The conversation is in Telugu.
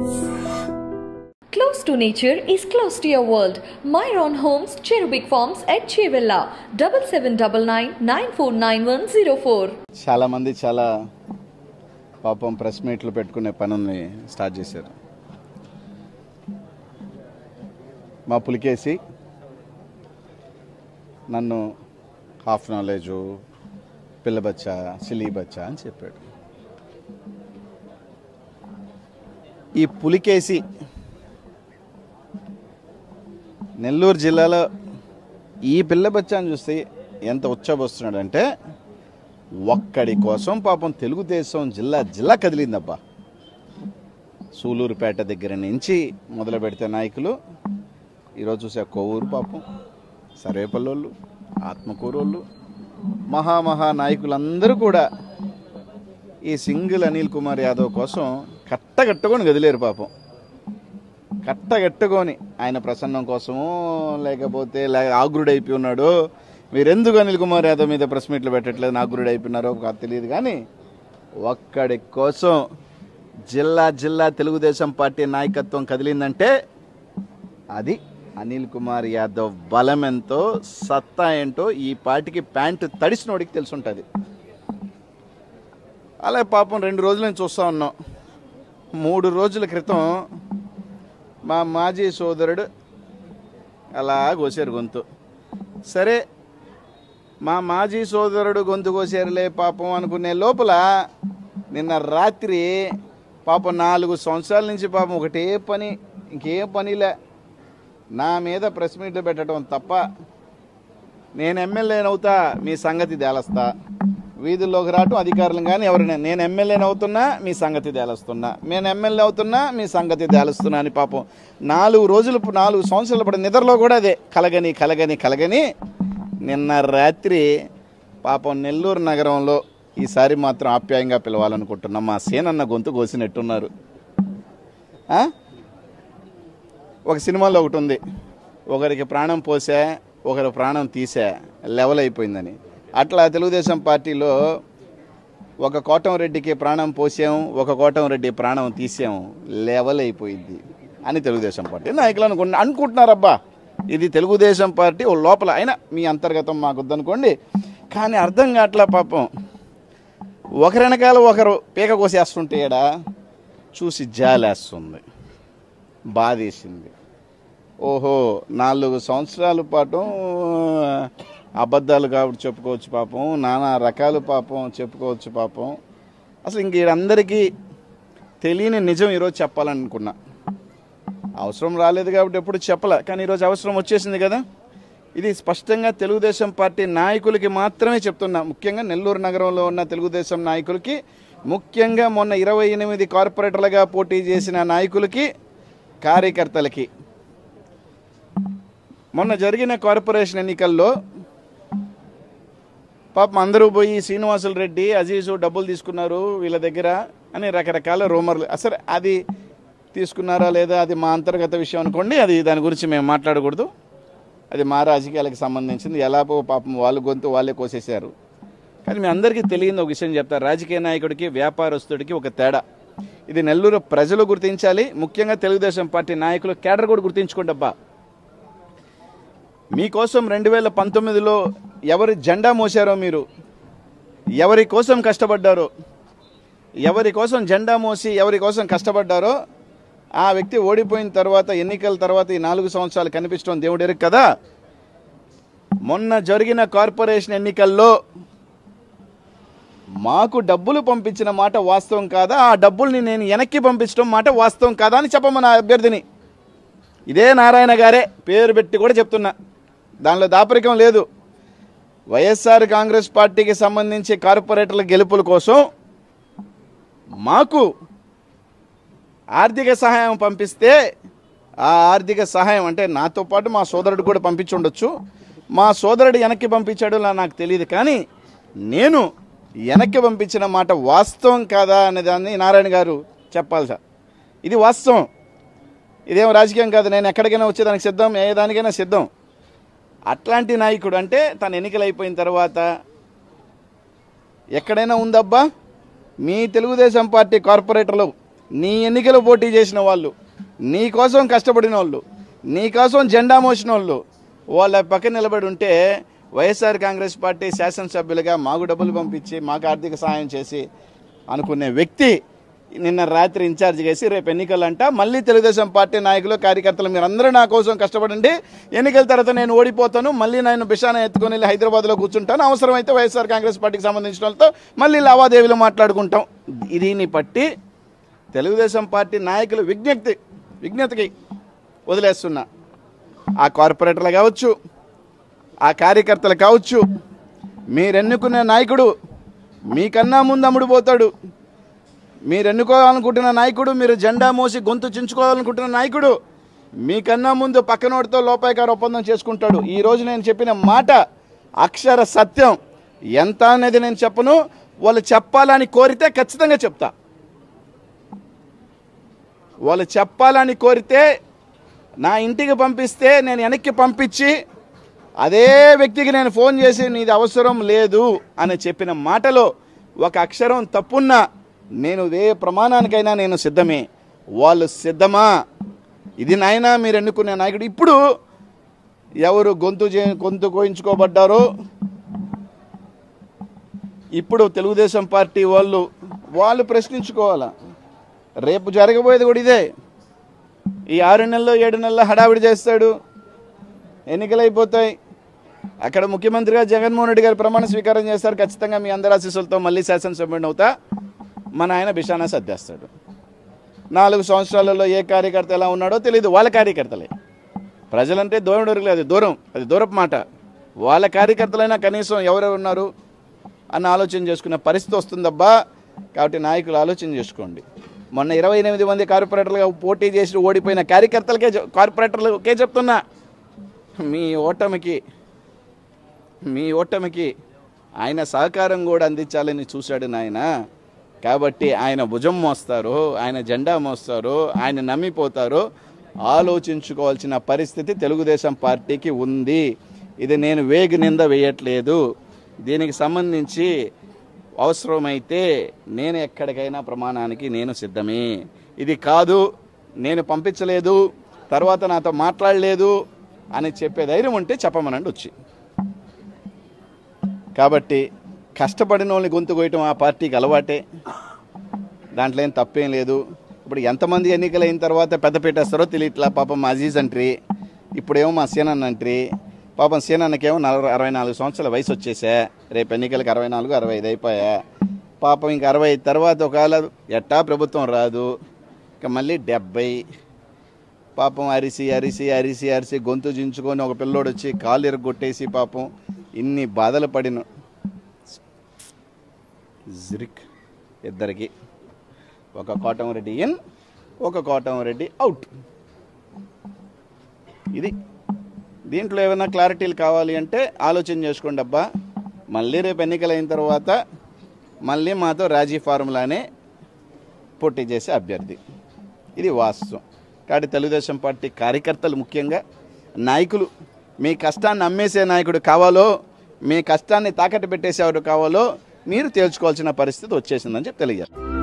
Close to nature is close to your world. Myron Homes, Cherubic Farms at Chevilla, double seven double nine nine four nine one zero four. చాలామంది చాలా పాపం ప్రెస్ మీట్లు పెట్టుకునే పనుల్ని స్టార్ట్ చేశారు మా పులికేసి నన్ను హాఫ్ నాలెడ్జు పిల్ల బచ్చా సిలీ బచ్చా అని చెప్పాడు ఈ పులికేసి నెల్లూరు జిల్లాలో ఈ పిల్ల బచ్చాను చూస్తే ఎంత ఉచ్చబోస్తున్నాడంటే ఒక్కడి కోసం పాపం తెలుగుదేశం జిల్లా జిల్లా కదిలిందబ్బా సూలూరుపేట దగ్గర నుంచి మొదలు పెడితే నాయకులు ఈరోజు చూసే కొవ్వూరు పాపం సర్వేపల్లోళ్ళు ఆత్మకూరోళ్ళు మహామహా నాయకులందరూ కూడా ఈ సింగిల్ అనిల్ కుమార్ యాదవ్ కోసం కట్టగట్టుకొని కదిలేరు పాపం కట్టగట్టుకొని ఆయన ప్రసన్నం కోసమో లేకపోతే లే ఆగ్రుడైపోయి ఉన్నాడు మీరెందుకు అనిల్ కుమార్ యాదవ్ మీద ప్రెస్ మీట్లు పెట్టట్లేదు ఆగ్రుడు అయిపోయినారో కాదు తెలియదు కానీ ఒక్కడి కోసం జిల్లా జిల్లా తెలుగుదేశం పార్టీ నాయకత్వం కదిలిందంటే అది అనిల్ కుమార్ యాదవ్ బలం ఎంతో సత్తా ఏంటో ఈ పార్టీకి ప్యాంటు తడిసినోడికి తెలుసుంటుంది అలా పాపం రెండు రోజుల నుంచి చూస్తూ ఉన్నాం మూడు రోజుల క్రితం మా మాజీ సోదరుడు అలా కోసారు గొంతు సరే మా మాజీ సోదరుడు గొంతు కోసారులే పాపం అనుకునే లోపల నిన్న రాత్రి పాపం నాలుగు సంవత్సరాల నుంచి పాపం ఒకటే పని ఇంకేం పనిలే నా మీద ప్రెస్ మీట్లు పెట్టడం తప్ప నేను ఎమ్మెల్యేనవుతా మీ సంగతి తేలస్తా వీధుల్లోకి రావటం అధికారులు కానీ ఎవరైనా నేను ఎమ్మెల్యేని అవుతున్నా మీ సంగతి తేలుస్తున్నా నేను ఎమ్మెల్యే అవుతున్నా మీ సంగతి తేలుస్తున్నా అని పాపం నాలుగు రోజులు నాలుగు సంవత్సరాలు పడి నిద్రలో కూడా అదే కలగని కలగని కలగని నిన్న రాత్రి పాపం నెల్లూరు నగరంలో ఈసారి మాత్రం ఆప్యాయంగా పిలవాలనుకుంటున్నాం మా సేనన్న గొంతు కోసినట్టున్నారు ఆ? ఒక సినిమాలో ఒకటి ఉంది ఒకరికి ప్రాణం పోసా ఒకరి ప్రాణం తీసా లెవెల్ అయిపోయిందని అట్లా తెలుగుదేశం పార్టీలో ఒక కోటంరెడ్డికి ప్రాణం పోసాం ఒక కోటంరెడ్డి ప్రాణం తీసాం లెవెల్ అయిపోయింది అని తెలుగుదేశం పార్టీ నాయకులు అనుకున్న అనుకుంటున్నారబ్బా ఇది తెలుగుదేశం పార్టీ ఓ లోపల అయినా మీ అంతర్గతం మాకు వద్దనుకోండి కానీ అర్థం కావట్లా పాపం ఒకరి వెనకాల ఒకరు పీక కోసేస్తుంటే ఈడ చూసి జాలేస్తుంది బాధేసింది ఓహో నాలుగు సంవత్సరాల పాటు అబద్ధాలు కాబట్టి చెప్పుకోవచ్చు పాపం నానా రకాలు పాపం చెప్పుకోవచ్చు పాపం అసలు ఇంక వీరందరికీ తెలియని నిజం ఈరోజు చెప్పాలనుకున్నా అవసరం రాలేదు కాబట్టి ఎప్పుడు చెప్పలే కానీ ఈరోజు అవసరం వచ్చేసింది కదా ఇది స్పష్టంగా తెలుగుదేశం పార్టీ నాయకులకి మాత్రమే చెప్తున్నా ముఖ్యంగా నెల్లూరు నగరంలో ఉన్న తెలుగుదేశం నాయకులకి ముఖ్యంగా మొన్న ఇరవై ఎనిమిది కార్పొరేటర్లుగా పోటీ చేసిన నాయకులకి కార్యకర్తలకి మొన్న జరిగిన కార్పొరేషన్ ఎన్నికల్లో పాపం అందరూ పోయి శ్రీనివాసులు రెడ్డి అజీజు డబ్బులు తీసుకున్నారు వీళ్ళ దగ్గర అని రకరకాల రూమర్లు అసలు అది తీసుకున్నారా లేదా అది మా అంతర్గత విషయం అనుకోండి అది దాని గురించి మేము మాట్లాడకూడదు అది మా రాజకీయాలకు సంబంధించింది ఎలాగో పాపం వాళ్ళు గొంతు వాళ్ళే కోసేశారు కానీ మీ అందరికీ తెలియని ఒక విషయం చెప్తారు రాజకీయ నాయకుడికి వ్యాపారస్తుడికి ఒక తేడా ఇది నెల్లూరు ప్రజలు గుర్తించాలి ముఖ్యంగా తెలుగుదేశం పార్టీ నాయకులు కేడర్ కూడా గుర్తించుకోండి అబ్బా మీకోసం రెండు వేల పంతొమ్మిదిలో ఎవరి జెండా మోసారో మీరు ఎవరి కోసం కష్టపడ్డారో ఎవరి కోసం జెండా మోసి ఎవరి కోసం కష్టపడ్డారో ఆ వ్యక్తి ఓడిపోయిన తర్వాత ఎన్నికల తర్వాత ఈ నాలుగు సంవత్సరాలు కనిపించడం దేవుడెరుకు కదా మొన్న జరిగిన కార్పొరేషన్ ఎన్నికల్లో మాకు డబ్బులు పంపించిన మాట వాస్తవం కాదా ఆ డబ్బుల్ని నేను వెనక్కి పంపించడం మాట వాస్తవం కాదా అని చెప్పమన్న అభ్యర్థిని ఇదే నారాయణ గారే పేరు పెట్టి కూడా చెప్తున్నా దానిలో దాపరికం లేదు వైఎస్ఆర్ కాంగ్రెస్ పార్టీకి సంబంధించి కార్పొరేటర్ల గెలుపుల కోసం మాకు ఆర్థిక సహాయం పంపిస్తే ఆ ఆర్థిక సహాయం అంటే నాతో పాటు మా సోదరుడు కూడా పంపించి ఉండొచ్చు మా సోదరుడు వెనక్కి పంపించాడు నా- నాకు తెలియదు కానీ నేను వెనక్కి పంపించిన మాట వాస్తవం కాదా అనే దాన్ని నారాయణ గారు చెప్పాలి సార్ ఇది వాస్తవం ఇదేం రాజకీయం కాదు నేను ఎక్కడికైనా వచ్చేదానికి సిద్ధం ఏ దానికైనా సిద్ధం అట్లాంటి నాయకుడు అంటే తను ఎన్నికలు అయిపోయిన తర్వాత ఎక్కడైనా ఉందబ్బా మీ తెలుగుదేశం పార్టీ కార్పొరేటర్లు నీ ఎన్నికలు పోటీ చేసిన వాళ్ళు నీ కోసం కష్టపడిన వాళ్ళు నీ కోసం జెండా మోసిన వాళ్ళు వాళ్ళ పక్కన నిలబడి ఉంటే వైఎస్ఆర్ కాంగ్రెస్ పార్టీ శాసనసభ్యులుగా మాకు డబ్బులు పంపించి మాకు ఆర్థిక సహాయం చేసి అనుకునే వ్యక్తి నిన్న రాత్రి ఇన్ఛార్జ్ చేసి రేపు ఎన్నికలంట మళ్ళీ తెలుగుదేశం పార్టీ నాయకులు కార్యకర్తలు మీరు అందరూ నా కోసం కష్టపడండి ఎన్నికల తర్వాత నేను ఓడిపోతాను మళ్ళీ నేను బిషాన ఎత్తుకొని వెళ్ళి హైదరాబాద్లో కూర్చుంటాను అవసరమైతే వైఎస్ఆర్ కాంగ్రెస్ పార్టీకి సంబంధించిన వాళ్ళతో మళ్ళీ లావాదేవీలు మాట్లాడుకుంటాం దీన్ని పట్టి తెలుగుదేశం పార్టీ నాయకులు విజ్ఞప్తి విజ్ఞతకి వదిలేస్తున్నా ఆ కార్పొరేటర్లు కావచ్చు ఆ కార్యకర్తలు కావచ్చు మీరెన్నుకునే నాయకుడు మీకన్నా ముందు అమ్ముడుపోతాడు మీరు ఎన్నుకోవాలనుకుంటున్న నాయకుడు మీరు జెండా మోసి గొంతు చించుకోవాలనుకుంటున్న నాయకుడు మీకన్నా ముందు పక్కనోడితో లోపాయకార ఒప్పందం చేసుకుంటాడు ఈ రోజు నేను చెప్పిన మాట అక్షర సత్యం ఎంత అనేది నేను చెప్పను వాళ్ళు చెప్పాలని కోరితే ఖచ్చితంగా చెప్తా వాళ్ళు చెప్పాలని కోరితే నా ఇంటికి పంపిస్తే నేను వెనక్కి పంపించి అదే వ్యక్తికి నేను ఫోన్ చేసి నీది అవసరం లేదు అని చెప్పిన మాటలో ఒక అక్షరం తప్పున్నా నేను ఏ ప్రమాణానికైనా నేను సిద్ధమే వాళ్ళు సిద్ధమా ఇది నాయనా మీరు ఎన్నుకునే నాయకుడు ఇప్పుడు ఎవరు గొంతు చే- గొంతు కోయించుకోబడ్డారో ఇప్పుడు తెలుగుదేశం పార్టీ వాళ్ళు వాళ్ళు ప్రశ్నించుకోవాలా రేపు జరగబోయేది కూడా ఇదే ఈ ఆరు నెలల్లో ఏడు నెలల్లో హడావిడి చేస్తాడు ఎన్నికలు అయిపోతాయి అక్కడ ముఖ్యమంత్రిగా జగన్మోహన్ రెడ్డి గారు ప్రమాణ స్వీకారం చేస్తారు ఖచ్చితంగా మీ అందరి ఆశీస్సులతో మళ్ళీ శాసనసభ్యుడిని అవుతా మన ఆయన బిషానా సర్దేస్తాడు నాలుగు సంవత్సరాలలో ఏ కార్యకర్త ఎలా ఉన్నాడో తెలియదు వాళ్ళ కార్యకర్తలే ప్రజలంటే దూరం లేదు అది దూరం అది దూరపు మాట వాళ్ళ కార్యకర్తలైనా కనీసం ఎవరెవరు ఉన్నారు అన్న ఆలోచన చేసుకునే పరిస్థితి వస్తుందబ్బా కాబట్టి నాయకులు ఆలోచన చేసుకోండి మొన్న ఇరవై ఎనిమిది మంది కార్పొరేటర్లుగా పోటీ చేసి ఓడిపోయిన కార్యకర్తలకే చెప్- కార్పొరేటర్లకే చెప్తున్నా మీ ఓటమికి మీ ఓటమికి ఆయన సహకారం కూడా అందించాలని చూశాడు నాయన కాబట్టి ఆయన భుజం మోస్తారు ఆయన జెండా మోస్తారు ఆయన నమ్మిపోతారు ఆలోచించుకోవాల్సిన పరిస్థితి తెలుగుదేశం పార్టీకి ఉంది ఇది నేను వేగి నింద వేయట్లేదు దీనికి సంబంధించి అవసరమైతే నేను ఎక్కడికైనా ప్రమాణానికి నేను సిద్ధమే ఇది కాదు నేను పంపించలేదు తర్వాత నాతో మాట్లాడలేదు అని చెప్పే ధైర్యం ఉంటే చెప్పమనండి వచ్చి కాబట్టి కష్టపడిన వాళ్ళని గొంతు కోయటం ఆ పార్టీకి అలవాటే దాంట్లో ఏం తప్పేం లేదు ఇప్పుడు ఎంతమంది ఎన్నికలు అయిన తర్వాత పెద్ద పెట్టేస్తారో తెలియట్లా పాపం మా అజీజ్ అంట్రీ ఇప్పుడేమో మా సీనన్న అంట్రీ పాపం సీనన్నకేమో నలభై అరవై నాలుగు సంవత్సరాల వయసు వచ్చేసా రేపు ఎన్నికలకు అరవై నాలుగు అరవై ఐదు అయిపోయా పాపం ఇంక అరవై ఐదు తర్వాత ఒకవేళ ఎట్టా ప్రభుత్వం రాదు ఇక మళ్ళీ డెబ్బై పాపం అరిసి అరిసి అరిసి అరిసి గొంతు చించుకొని ఒక పిల్లోడు వచ్చి కాలు ఎరగొట్టేసి పాపం ఇన్ని బాధలు పడిన జిరిక్ ఇద్దరికి ఒక కోటంరెడ్డి ఇన్ ఒక కోటంరెడ్డి అవుట్ ఇది దీంట్లో ఏమైనా క్లారిటీలు కావాలి అంటే ఆలోచన చేసుకోండి అబ్బా మళ్ళీ రేపు ఎన్నికలు అయిన తర్వాత మళ్ళీ మాతో రాజీ ఫార్ములానే పోటీ చేసే అభ్యర్థి ఇది వాస్తవం కాబట్టి తెలుగుదేశం పార్టీ కార్యకర్తలు ముఖ్యంగా నాయకులు మీ కష్టాన్ని అమ్మేసే నాయకుడు కావాలో మీ కష్టాన్ని తాకట్టు పెట్టేసేవాడు కావాలో మీరు తేల్చుకోవాల్సిన పరిస్థితి వచ్చేసిందని చెప్పి తెలియజేస్తారు